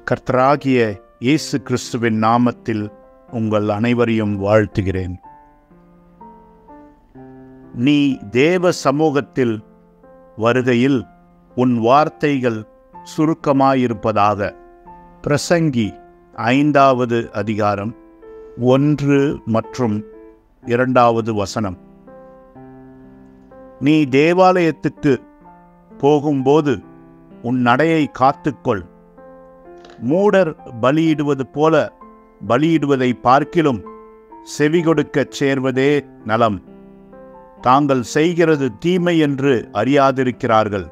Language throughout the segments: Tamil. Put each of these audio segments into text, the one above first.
கர்த்தராகிய இயேசு கிறிஸ்துவின் நாமத்தில் உங்கள் அனைவரையும் வாழ்த்துகிறேன் நீ தேவ சமூகத்தில் வருகையில் உன் வார்த்தைகள் சுருக்கமாயிருப்பதாக பிரசங்கி ஐந்தாவது அதிகாரம் ஒன்று மற்றும் இரண்டாவது வசனம் நீ தேவாலயத்துக்கு போகும்போது உன் நடையை காத்துக்கொள் மூடர் பலியிடுவது போல பலியிடுவதை பார்க்கிலும் செவி கொடுக்கச் சேர்வதே நலம் தாங்கள் செய்கிறது தீமை என்று அறியாதிருக்கிறார்கள்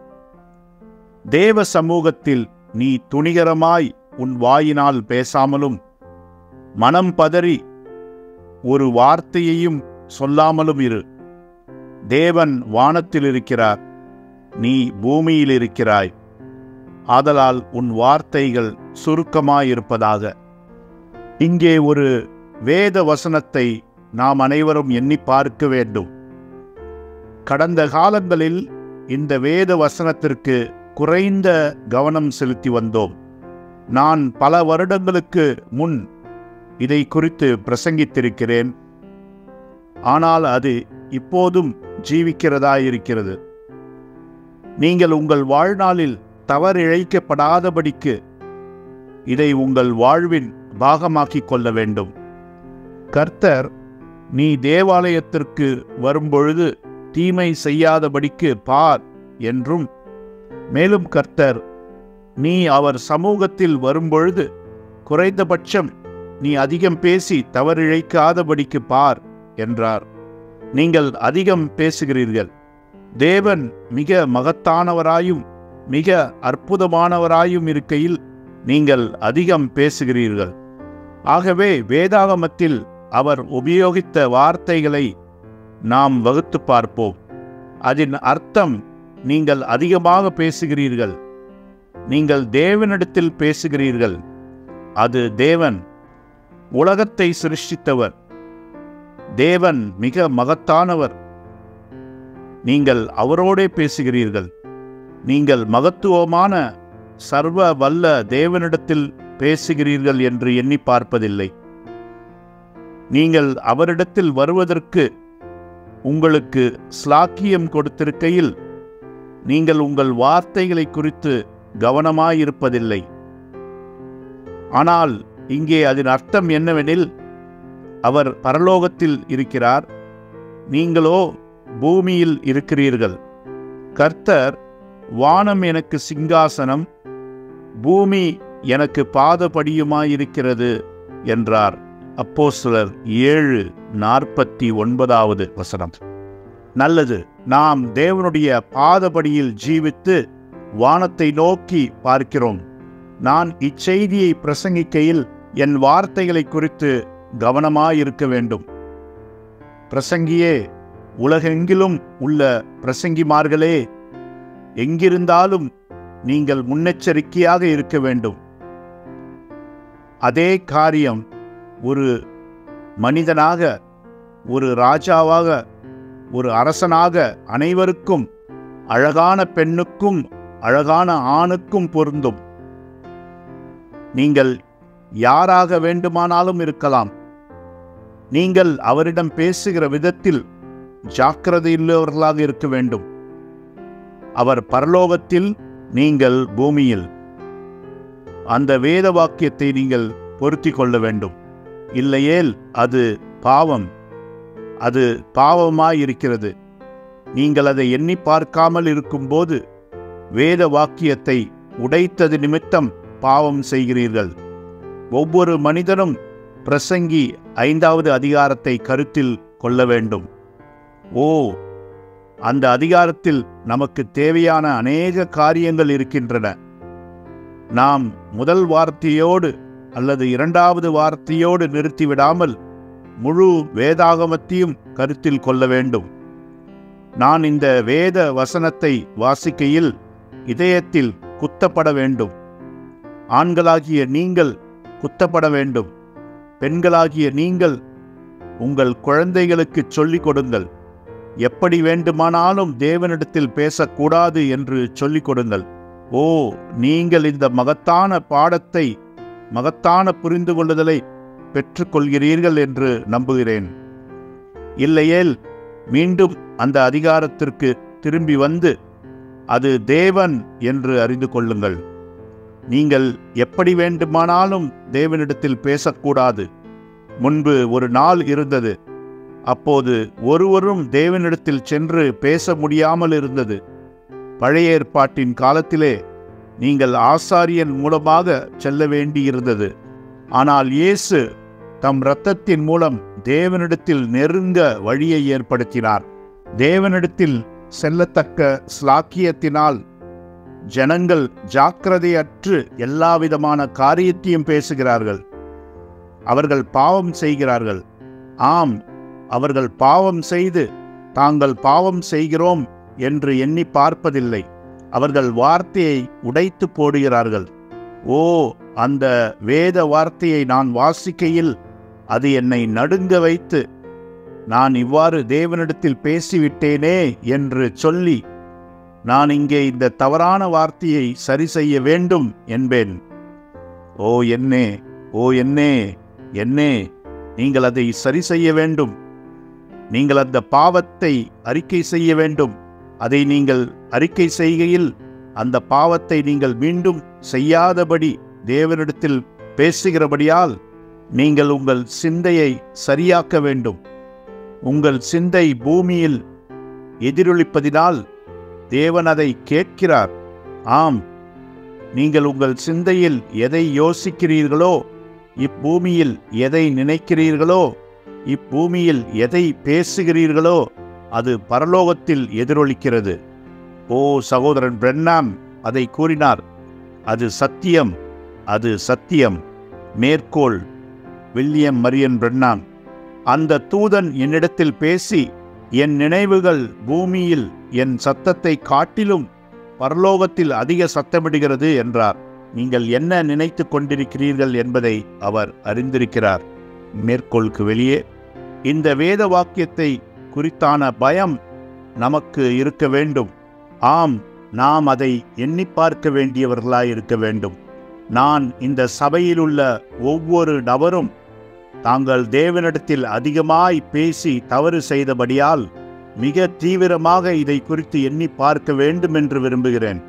தேவ சமூகத்தில் நீ துணிகரமாய் உன் வாயினால் பேசாமலும் மனம் பதறி ஒரு வார்த்தையையும் சொல்லாமலும் இரு தேவன் வானத்தில் இருக்கிறார் நீ பூமியில் இருக்கிறாய் ஆதலால் உன் வார்த்தைகள் சுருக்கமாயிருப்பதாக இங்கே ஒரு வேத வசனத்தை நாம் அனைவரும் எண்ணி பார்க்க வேண்டும் கடந்த காலங்களில் இந்த வேத வசனத்திற்கு குறைந்த கவனம் செலுத்தி வந்தோம் நான் பல வருடங்களுக்கு முன் இதை குறித்து பிரசங்கித்திருக்கிறேன் ஆனால் அது இப்போதும் ஜீவிக்கிறதாயிருக்கிறது நீங்கள் உங்கள் வாழ்நாளில் தவறிழைக்கப்படாதபடிக்கு இதை உங்கள் வாழ்வின் பாகமாக்கிக் கொள்ள வேண்டும் கர்த்தர் நீ தேவாலயத்திற்கு வரும்பொழுது தீமை செய்யாதபடிக்கு பார் என்றும் மேலும் கர்த்தர் நீ அவர் சமூகத்தில் வரும்பொழுது குறைந்தபட்சம் நீ அதிகம் பேசி தவறிழைக்காதபடிக்கு பார் என்றார் நீங்கள் அதிகம் பேசுகிறீர்கள் தேவன் மிக மகத்தானவராயும் மிக அற்புதமானவராயும் இருக்கையில் நீங்கள் அதிகம் பேசுகிறீர்கள் ஆகவே வேதாகமத்தில் அவர் உபயோகித்த வார்த்தைகளை நாம் வகுத்து பார்ப்போம் அதன் அர்த்தம் நீங்கள் அதிகமாக பேசுகிறீர்கள் நீங்கள் தேவனிடத்தில் பேசுகிறீர்கள் அது தேவன் உலகத்தை சிருஷ்டித்தவர் தேவன் மிக மகத்தானவர் நீங்கள் அவரோடே பேசுகிறீர்கள் நீங்கள் மகத்துவமான சர்வ வல்ல தேவனிடத்தில் பேசுகிறீர்கள் என்று எண்ணி பார்ப்பதில்லை நீங்கள் அவரிடத்தில் வருவதற்கு உங்களுக்கு ஸ்லாக்கியம் கொடுத்திருக்கையில் நீங்கள் உங்கள் வார்த்தைகளை குறித்து கவனமாயிருப்பதில்லை ஆனால் இங்கே அதன் அர்த்தம் என்னவெனில் அவர் பரலோகத்தில் இருக்கிறார் நீங்களோ பூமியில் இருக்கிறீர்கள் கர்த்தர் வானம் எனக்கு சிங்காசனம் பூமி எனக்கு பாதபடியுமாயிருக்கிறது என்றார் அப்போஸ்தலர் ஏழு நாற்பத்தி ஒன்பதாவது வசனம் நல்லது நாம் தேவனுடைய பாதபடியில் ஜீவித்து வானத்தை நோக்கி பார்க்கிறோம் நான் இச்செய்தியை பிரசங்கிக்கையில் என் வார்த்தைகளை குறித்து கவனமாயிருக்க வேண்டும் பிரசங்கியே உலகெங்கிலும் உள்ள பிரசங்கிமார்களே எங்கிருந்தாலும் நீங்கள் முன்னெச்சரிக்கையாக இருக்க வேண்டும் அதே காரியம் ஒரு மனிதனாக ஒரு ராஜாவாக ஒரு அரசனாக அனைவருக்கும் அழகான பெண்ணுக்கும் அழகான ஆணுக்கும் பொருந்தும் நீங்கள் யாராக வேண்டுமானாலும் இருக்கலாம் நீங்கள் அவரிடம் பேசுகிற விதத்தில் ஜாக்கிரதையுள்ளவர்களாக இருக்க வேண்டும் அவர் பரலோகத்தில் நீங்கள் பூமியில் அந்த வேத வாக்கியத்தை நீங்கள் பொருத்தி கொள்ள வேண்டும் இல்லையேல் அது பாவம் அது பாவமாயிருக்கிறது நீங்கள் அதை எண்ணி பார்க்காமல் இருக்கும்போது வேத வாக்கியத்தை உடைத்தது நிமித்தம் பாவம் செய்கிறீர்கள் ஒவ்வொரு மனிதனும் பிரசங்கி ஐந்தாவது அதிகாரத்தை கருத்தில் கொள்ள வேண்டும் ஓ அந்த அதிகாரத்தில் நமக்கு தேவையான அநேக காரியங்கள் இருக்கின்றன நாம் முதல் வார்த்தையோடு அல்லது இரண்டாவது வார்த்தையோடு நிறுத்திவிடாமல் முழு வேதாகமத்தையும் கருத்தில் கொள்ள வேண்டும் நான் இந்த வேத வசனத்தை வாசிக்கையில் இதயத்தில் குத்தப்பட வேண்டும் ஆண்களாகிய நீங்கள் குத்தப்பட வேண்டும் பெண்களாகிய நீங்கள் உங்கள் குழந்தைகளுக்கு சொல்லிக் கொடுங்கள் எப்படி வேண்டுமானாலும் தேவனிடத்தில் பேசக்கூடாது என்று சொல்லிக் கொடுங்கள் ஓ நீங்கள் இந்த மகத்தான பாடத்தை மகத்தான புரிந்து கொள்ளுதலை பெற்றுக்கொள்கிறீர்கள் என்று நம்புகிறேன் இல்லையேல் மீண்டும் அந்த அதிகாரத்திற்கு திரும்பி வந்து அது தேவன் என்று அறிந்து கொள்ளுங்கள் நீங்கள் எப்படி வேண்டுமானாலும் தேவனிடத்தில் பேசக்கூடாது முன்பு ஒரு நாள் இருந்தது அப்போது ஒருவரும் தேவனிடத்தில் சென்று பேச முடியாமல் இருந்தது பழைய ஏற்பாட்டின் காலத்திலே நீங்கள் ஆசாரியன் மூலமாக செல்ல வேண்டியிருந்தது ஆனால் இயேசு தம் இரத்தத்தின் மூலம் தேவனிடத்தில் நெருங்க வழியை ஏற்படுத்தினார் தேவனிடத்தில் செல்லத்தக்க ஸ்லாக்கியத்தினால் ஜனங்கள் ஜாக்கிரதையற்று எல்லாவிதமான காரியத்தையும் பேசுகிறார்கள் அவர்கள் பாவம் செய்கிறார்கள் ஆம் அவர்கள் பாவம் செய்து தாங்கள் பாவம் செய்கிறோம் என்று எண்ணி பார்ப்பதில்லை அவர்கள் வார்த்தையை உடைத்து போடுகிறார்கள் ஓ அந்த வேத வார்த்தையை நான் வாசிக்கையில் அது என்னை நடுங்க வைத்து நான் இவ்வாறு தேவனிடத்தில் பேசிவிட்டேனே என்று சொல்லி நான் இங்கே இந்த தவறான வார்த்தையை சரி செய்ய வேண்டும் என்பேன் ஓ என்னே ஓ என்னே என்னே நீங்கள் அதை சரி செய்ய வேண்டும் நீங்கள் அந்த பாவத்தை அறிக்கை செய்ய வேண்டும் அதை நீங்கள் அறிக்கை செய்கையில் அந்த பாவத்தை நீங்கள் மீண்டும் செய்யாதபடி தேவனிடத்தில் பேசுகிறபடியால் நீங்கள் உங்கள் சிந்தையை சரியாக்க வேண்டும் உங்கள் சிந்தை பூமியில் எதிரொலிப்பதினால் தேவன் அதை கேட்கிறார் ஆம் நீங்கள் உங்கள் சிந்தையில் எதை யோசிக்கிறீர்களோ இப்பூமியில் எதை நினைக்கிறீர்களோ இப்பூமியில் எதை பேசுகிறீர்களோ அது பரலோகத்தில் எதிரொலிக்கிறது ஓ சகோதரன் பிரண்ணாம் அதை கூறினார் அது சத்தியம் அது சத்தியம் மேற்கோள் வில்லியம் மரியன் பிரண்ணாம் அந்த தூதன் என்னிடத்தில் பேசி என் நினைவுகள் பூமியில் என் சத்தத்தை காட்டிலும் பரலோகத்தில் அதிக சத்தமிடுகிறது என்றார் நீங்கள் என்ன நினைத்து கொண்டிருக்கிறீர்கள் என்பதை அவர் அறிந்திருக்கிறார் மேற்கோளுக்கு வெளியே இந்த வேத வாக்கியத்தை குறித்தான பயம் நமக்கு இருக்க வேண்டும் ஆம் நாம் அதை எண்ணி பார்க்க வேண்டியவர்களாய் இருக்க வேண்டும் நான் இந்த சபையில் உள்ள ஒவ்வொரு நபரும் தாங்கள் தேவனிடத்தில் அதிகமாய் பேசி தவறு செய்தபடியால் மிக தீவிரமாக இதை குறித்து எண்ணி பார்க்க வேண்டும் என்று விரும்புகிறேன்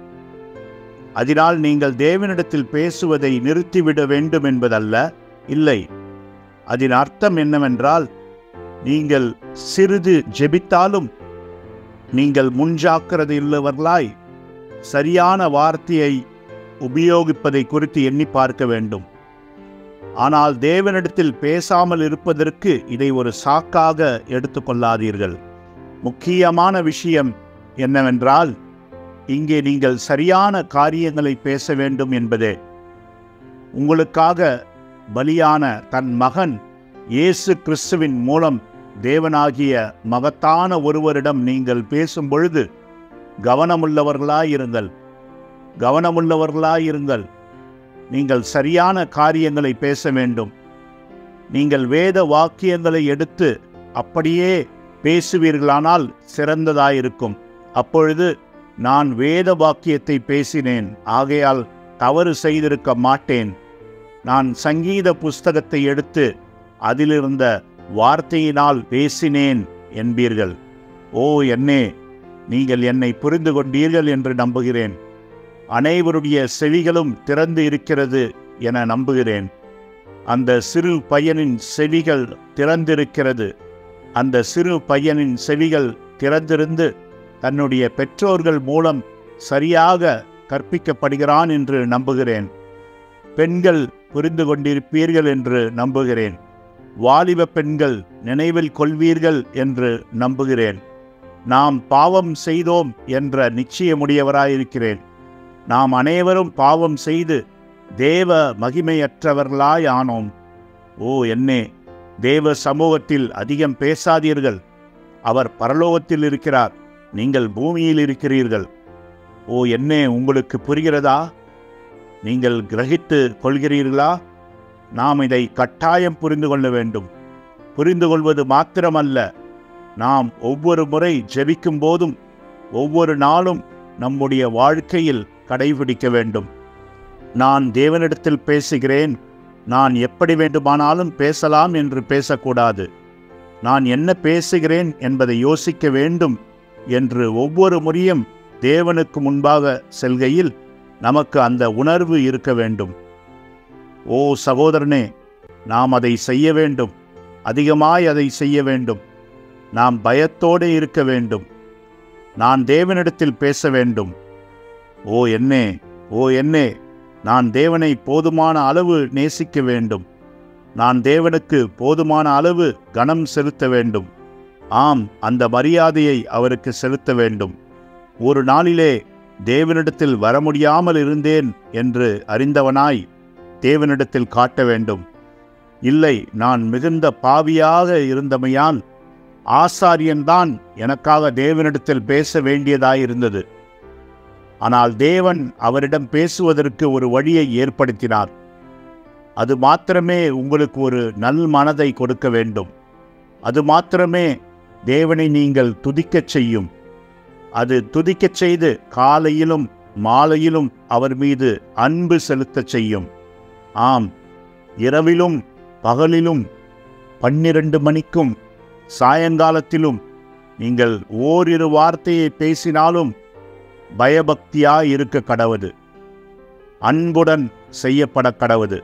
அதனால் நீங்கள் தேவனிடத்தில் பேசுவதை நிறுத்திவிட வேண்டும் என்பதல்ல இல்லை அதன் அர்த்தம் என்னவென்றால் நீங்கள் சிறிது ஜெபித்தாலும் நீங்கள் முன்ஜாக்கிரதையுள்ளவர்களாய் சரியான வார்த்தையை உபயோகிப்பதை குறித்து எண்ணி பார்க்க வேண்டும் ஆனால் தேவனிடத்தில் பேசாமல் இருப்பதற்கு இதை ஒரு சாக்காக எடுத்துக்கொள்ளாதீர்கள் முக்கியமான விஷயம் என்னவென்றால் இங்கே நீங்கள் சரியான காரியங்களை பேச வேண்டும் என்பதே உங்களுக்காக பலியான தன் மகன் இயேசு கிறிஸ்துவின் மூலம் தேவனாகிய மகத்தான ஒருவரிடம் நீங்கள் பேசும் பொழுது கவனமுள்ளவர்களாயிருங்கள் கவனமுள்ளவர்களாயிருங்கள் நீங்கள் சரியான காரியங்களை பேச வேண்டும் நீங்கள் வேத வாக்கியங்களை எடுத்து அப்படியே பேசுவீர்களானால் சிறந்ததாயிருக்கும் அப்பொழுது நான் வேத வாக்கியத்தை பேசினேன் ஆகையால் தவறு செய்திருக்க மாட்டேன் நான் சங்கீத புஸ்தகத்தை எடுத்து அதிலிருந்த வார்த்தையினால் பேசினேன் என்பீர்கள் ஓ என்னே நீங்கள் என்னை புரிந்து கொண்டீர்கள் என்று நம்புகிறேன் அனைவருடைய செவிகளும் திறந்து இருக்கிறது என நம்புகிறேன் அந்த சிறு பையனின் செவிகள் திறந்திருக்கிறது அந்த சிறு பையனின் செவிகள் திறந்திருந்து தன்னுடைய பெற்றோர்கள் மூலம் சரியாக கற்பிக்கப்படுகிறான் என்று நம்புகிறேன் பெண்கள் புரிந்து கொண்டிருப்பீர்கள் என்று நம்புகிறேன் வாலிப பெண்கள் நினைவில் கொள்வீர்கள் என்று நம்புகிறேன் நாம் பாவம் செய்தோம் என்ற நிச்சயமுடையவராயிருக்கிறேன் நாம் அனைவரும் பாவம் செய்து தேவ மகிமையற்றவர்களாய் ஆனோம் ஓ என்னே தேவ சமூகத்தில் அதிகம் பேசாதீர்கள் அவர் பரலோகத்தில் இருக்கிறார் நீங்கள் பூமியில் இருக்கிறீர்கள் ஓ என்னே உங்களுக்கு புரிகிறதா நீங்கள் கிரகித்து கொள்கிறீர்களா நாம் இதை கட்டாயம் புரிந்து கொள்ள வேண்டும் புரிந்து கொள்வது மாத்திரமல்ல நாம் ஒவ்வொரு முறை ஜெபிக்கும் போதும் ஒவ்வொரு நாளும் நம்முடைய வாழ்க்கையில் கடைபிடிக்க வேண்டும் நான் தேவனிடத்தில் பேசுகிறேன் நான் எப்படி வேண்டுமானாலும் பேசலாம் என்று பேசக்கூடாது நான் என்ன பேசுகிறேன் என்பதை யோசிக்க வேண்டும் என்று ஒவ்வொரு முறையும் தேவனுக்கு முன்பாக செல்கையில் நமக்கு அந்த உணர்வு இருக்க வேண்டும் ஓ சகோதரனே நாம் அதை செய்ய வேண்டும் அதிகமாய் அதை செய்ய வேண்டும் நாம் பயத்தோடு இருக்க வேண்டும் நான் தேவனிடத்தில் பேச வேண்டும் ஓ என்னே ஓ என்னே நான் தேவனை போதுமான அளவு நேசிக்க வேண்டும் நான் தேவனுக்கு போதுமான அளவு கனம் செலுத்த வேண்டும் ஆம் அந்த மரியாதையை அவருக்கு செலுத்த வேண்டும் ஒரு நாளிலே தேவனிடத்தில் வர முடியாமல் இருந்தேன் என்று அறிந்தவனாய் தேவனிடத்தில் காட்ட வேண்டும் இல்லை நான் மிகுந்த பாவியாக இருந்தமையால் ஆசாரியன்தான் எனக்காக தேவனிடத்தில் பேச வேண்டியதாயிருந்தது ஆனால் தேவன் அவரிடம் பேசுவதற்கு ஒரு வழியை ஏற்படுத்தினார் அது மாத்திரமே உங்களுக்கு ஒரு நல் மனதை கொடுக்க வேண்டும் அது மாத்திரமே தேவனை நீங்கள் துதிக்கச் செய்யும் அது துதிக்கச் செய்து காலையிலும் மாலையிலும் அவர் மீது அன்பு செலுத்தச் செய்யும் ஆம் இரவிலும் பகலிலும் பன்னிரண்டு மணிக்கும் சாயங்காலத்திலும் நீங்கள் ஓரிரு வார்த்தையை பேசினாலும் பயபக்தியாய் இருக்க கடவுது அன்புடன் செய்யப்பட கடவுது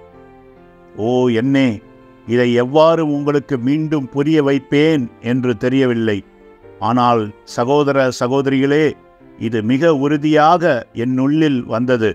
ஓ என்னே இதை எவ்வாறு உங்களுக்கு மீண்டும் புரிய வைப்பேன் என்று தெரியவில்லை ஆனால் சகோதர சகோதரிகளே இது மிக உறுதியாக என் உள்ளில் வந்தது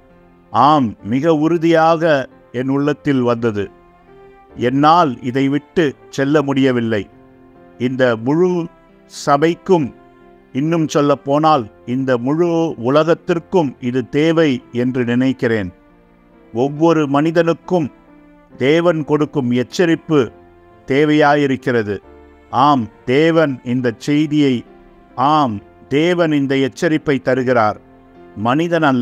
ஆம் மிக உறுதியாக என் உள்ளத்தில் வந்தது என்னால் இதை விட்டு செல்ல முடியவில்லை இந்த முழு சபைக்கும் இன்னும் சொல்ல போனால் இந்த முழு உலகத்திற்கும் இது தேவை என்று நினைக்கிறேன் ஒவ்வொரு மனிதனுக்கும் தேவன் கொடுக்கும் எச்சரிப்பு தேவையாயிருக்கிறது ஆம் தேவன் இந்த செய்தியை ஆம் தேவன் இந்த எச்சரிப்பை தருகிறார் மனிதன் அல்ல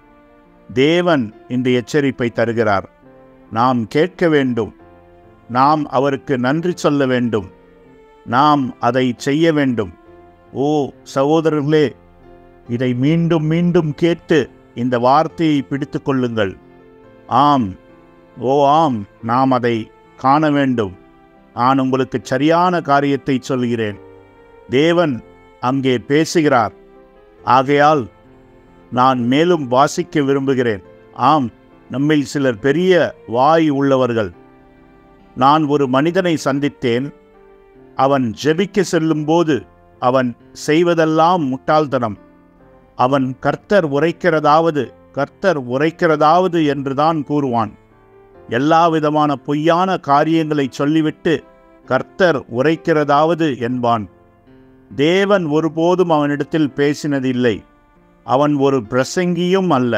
தேவன் இந்த எச்சரிப்பை தருகிறார் நாம் கேட்க வேண்டும் நாம் அவருக்கு நன்றி சொல்ல வேண்டும் நாம் அதை செய்ய வேண்டும் ஓ சகோதரர்களே இதை மீண்டும் மீண்டும் கேட்டு இந்த வார்த்தையை பிடித்து கொள்ளுங்கள் ஆம் ஓ ஆம் நாம் அதை காண வேண்டும் நான் உங்களுக்கு சரியான காரியத்தை சொல்கிறேன் தேவன் அங்கே பேசுகிறார் ஆகையால் நான் மேலும் வாசிக்க விரும்புகிறேன் ஆம் நம்மில் சிலர் பெரிய வாய் உள்ளவர்கள் நான் ஒரு மனிதனை சந்தித்தேன் அவன் ஜெபிக்க செல்லும்போது அவன் செய்வதெல்லாம் முட்டாள்தனம் அவன் கர்த்தர் உரைக்கிறதாவது கர்த்தர் உரைக்கிறதாவது என்றுதான் கூறுவான் எல்லா விதமான பொய்யான காரியங்களை சொல்லிவிட்டு கர்த்தர் உரைக்கிறதாவது என்பான் தேவன் ஒருபோதும் அவனிடத்தில் பேசினதில்லை அவன் ஒரு பிரசங்கியும் அல்ல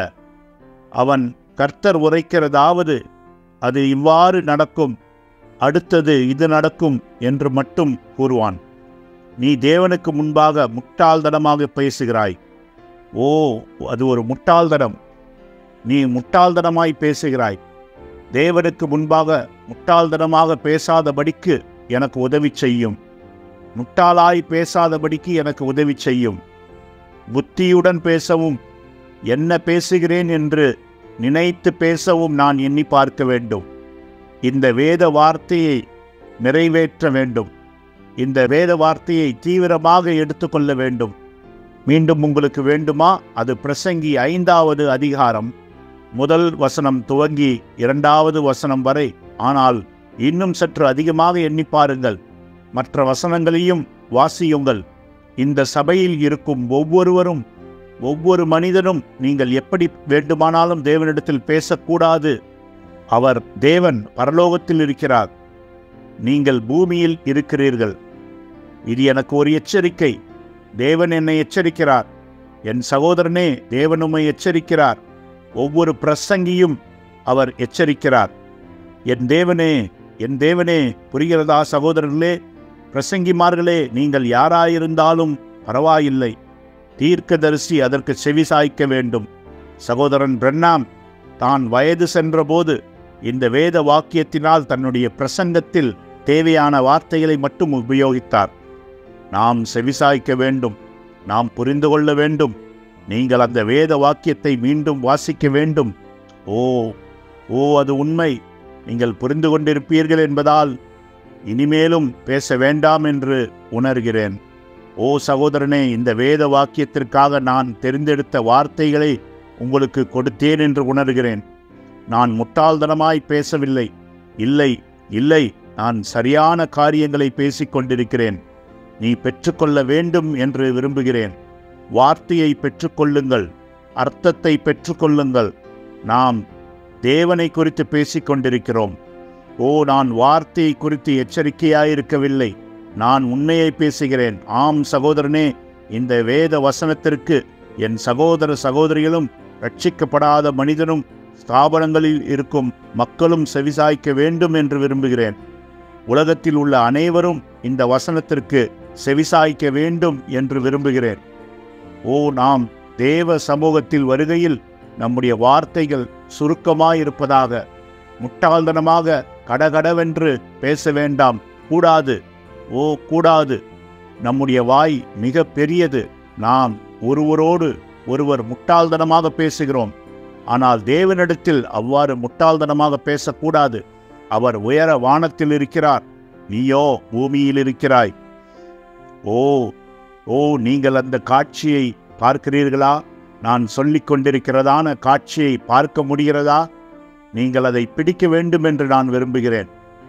அவன் கர்த்தர் உரைக்கிறதாவது அது இவ்வாறு நடக்கும் அடுத்தது இது நடக்கும் என்று மட்டும் கூறுவான் நீ தேவனுக்கு முன்பாக முட்டாள்தனமாக பேசுகிறாய் ஓ அது ஒரு முட்டாள்தனம் நீ முட்டாள்தனமாய் பேசுகிறாய் தேவனுக்கு முன்பாக முட்டாள்தனமாக பேசாதபடிக்கு எனக்கு உதவி செய்யும் முட்டாளாய் பேசாதபடிக்கு எனக்கு உதவி செய்யும் புத்தியுடன் பேசவும் என்ன பேசுகிறேன் என்று நினைத்து பேசவும் நான் எண்ணி பார்க்க வேண்டும் இந்த வேத வார்த்தையை நிறைவேற்ற வேண்டும் இந்த வேத வார்த்தையை தீவிரமாக எடுத்துக்கொள்ள வேண்டும் மீண்டும் உங்களுக்கு வேண்டுமா அது பிரசங்கி ஐந்தாவது அதிகாரம் முதல் வசனம் துவங்கி இரண்டாவது வசனம் வரை ஆனால் இன்னும் சற்று அதிகமாக எண்ணி பாருங்கள் மற்ற வசனங்களையும் வாசியுங்கள் இந்த சபையில் இருக்கும் ஒவ்வொருவரும் ஒவ்வொரு மனிதனும் நீங்கள் எப்படி வேண்டுமானாலும் தேவனிடத்தில் பேசக்கூடாது அவர் தேவன் பரலோகத்தில் இருக்கிறார் நீங்கள் பூமியில் இருக்கிறீர்கள் இது எனக்கு ஒரு எச்சரிக்கை தேவன் என்னை எச்சரிக்கிறார் என் சகோதரனே தேவன் உம்மை எச்சரிக்கிறார் ஒவ்வொரு பிரசங்கியும் அவர் எச்சரிக்கிறார் என் தேவனே என் தேவனே புரிகிறதா சகோதரர்களே பிரசங்கிமார்களே நீங்கள் யாராயிருந்தாலும் பரவாயில்லை தீர்க்கதரிசி அதற்கு செவிசாய்க்க வேண்டும் சகோதரன் பிரண்ணாம் தான் வயது சென்றபோது இந்த வேத வாக்கியத்தினால் தன்னுடைய பிரசங்கத்தில் தேவையான வார்த்தைகளை மட்டும் உபயோகித்தார் நாம் செவிசாய்க்க வேண்டும் நாம் புரிந்து கொள்ள வேண்டும் நீங்கள் அந்த வேத வாக்கியத்தை மீண்டும் வாசிக்க வேண்டும் ஓ ஓ அது உண்மை நீங்கள் புரிந்து கொண்டிருப்பீர்கள் என்பதால் இனிமேலும் பேச வேண்டாம் என்று உணர்கிறேன் ஓ சகோதரனே இந்த வேத வாக்கியத்திற்காக நான் தெரிந்தெடுத்த வார்த்தைகளை உங்களுக்கு கொடுத்தேன் என்று உணர்கிறேன் நான் முட்டாள்தனமாய் பேசவில்லை இல்லை இல்லை நான் சரியான காரியங்களை பேசிக் கொண்டிருக்கிறேன் நீ பெற்றுக்கொள்ள வேண்டும் என்று விரும்புகிறேன் வார்த்தையை பெற்றுக்கொள்ளுங்கள் அர்த்தத்தை பெற்றுக்கொள்ளுங்கள் நாம் தேவனை குறித்து பேசிக் கொண்டிருக்கிறோம் ஓ நான் வார்த்தையை குறித்து எச்சரிக்கையாயிருக்கவில்லை நான் உண்மையை பேசுகிறேன் ஆம் சகோதரனே இந்த வேத வசனத்திற்கு என் சகோதர சகோதரிகளும் ரட்சிக்கப்படாத மனிதனும் ஸ்தாபனங்களில் இருக்கும் மக்களும் செவிசாய்க்க வேண்டும் என்று விரும்புகிறேன் உலகத்தில் உள்ள அனைவரும் இந்த வசனத்திற்கு செவிசாய்க்க வேண்டும் என்று விரும்புகிறேன் ஓ நாம் தேவ சமூகத்தில் வருகையில் நம்முடைய வார்த்தைகள் சுருக்கமாயிருப்பதாக முட்டாள்தனமாக கடகடவென்று பேச வேண்டாம் கூடாது ஓ கூடாது நம்முடைய வாய் மிக பெரியது நாம் ஒருவரோடு ஒருவர் முட்டாள்தனமாக பேசுகிறோம் ஆனால் தேவனிடத்தில் அவ்வாறு முட்டாள்தனமாக பேசக்கூடாது அவர் உயர வானத்தில் இருக்கிறார் நீயோ பூமியில் இருக்கிறாய் ஓ ஓ நீங்கள் அந்த காட்சியை பார்க்கிறீர்களா நான் சொல்லிக் கொண்டிருக்கிறதான காட்சியை பார்க்க முடிகிறதா நீங்கள் அதை பிடிக்க வேண்டும் என்று நான் விரும்புகிறேன்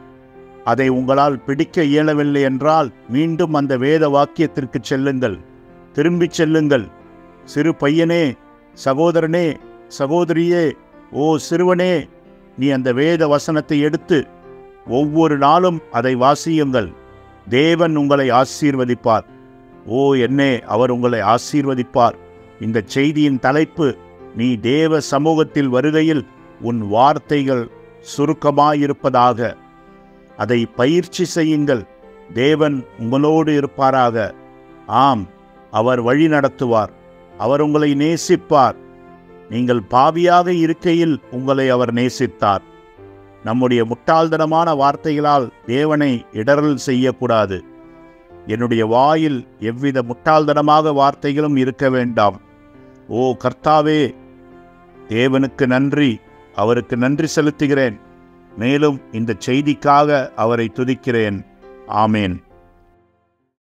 அதை உங்களால் பிடிக்க இயலவில்லை என்றால் மீண்டும் அந்த வேத வாக்கியத்திற்கு செல்லுங்கள் திரும்பிச் செல்லுங்கள் சிறு பையனே சகோதரனே சகோதரியே ஓ சிறுவனே நீ அந்த வேத வசனத்தை எடுத்து ஒவ்வொரு நாளும் அதை வாசியுங்கள் தேவன் உங்களை ஆசீர்வதிப்பார் ஓ என்னே அவர் உங்களை ஆசீர்வதிப்பார் இந்த செய்தியின் தலைப்பு நீ தேவ சமூகத்தில் வருகையில் உன் வார்த்தைகள் சுருக்கமாயிருப்பதாக அதை பயிற்சி செய்யுங்கள் தேவன் உங்களோடு இருப்பாராக ஆம் அவர் வழி நடத்துவார் அவர் உங்களை நேசிப்பார் நீங்கள் பாவியாக இருக்கையில் உங்களை அவர் நேசித்தார் நம்முடைய முட்டாள்தனமான வார்த்தைகளால் தேவனை இடரல் செய்யக்கூடாது என்னுடைய வாயில் எவ்வித முட்டாள்தனமாக வார்த்தைகளும் இருக்க வேண்டாம் ஓ கர்த்தாவே தேவனுக்கு நன்றி அவருக்கு நன்றி செலுத்துகிறேன் மேலும் இந்த செய்திக்காக அவரை துதிக்கிறேன் ஆமேன்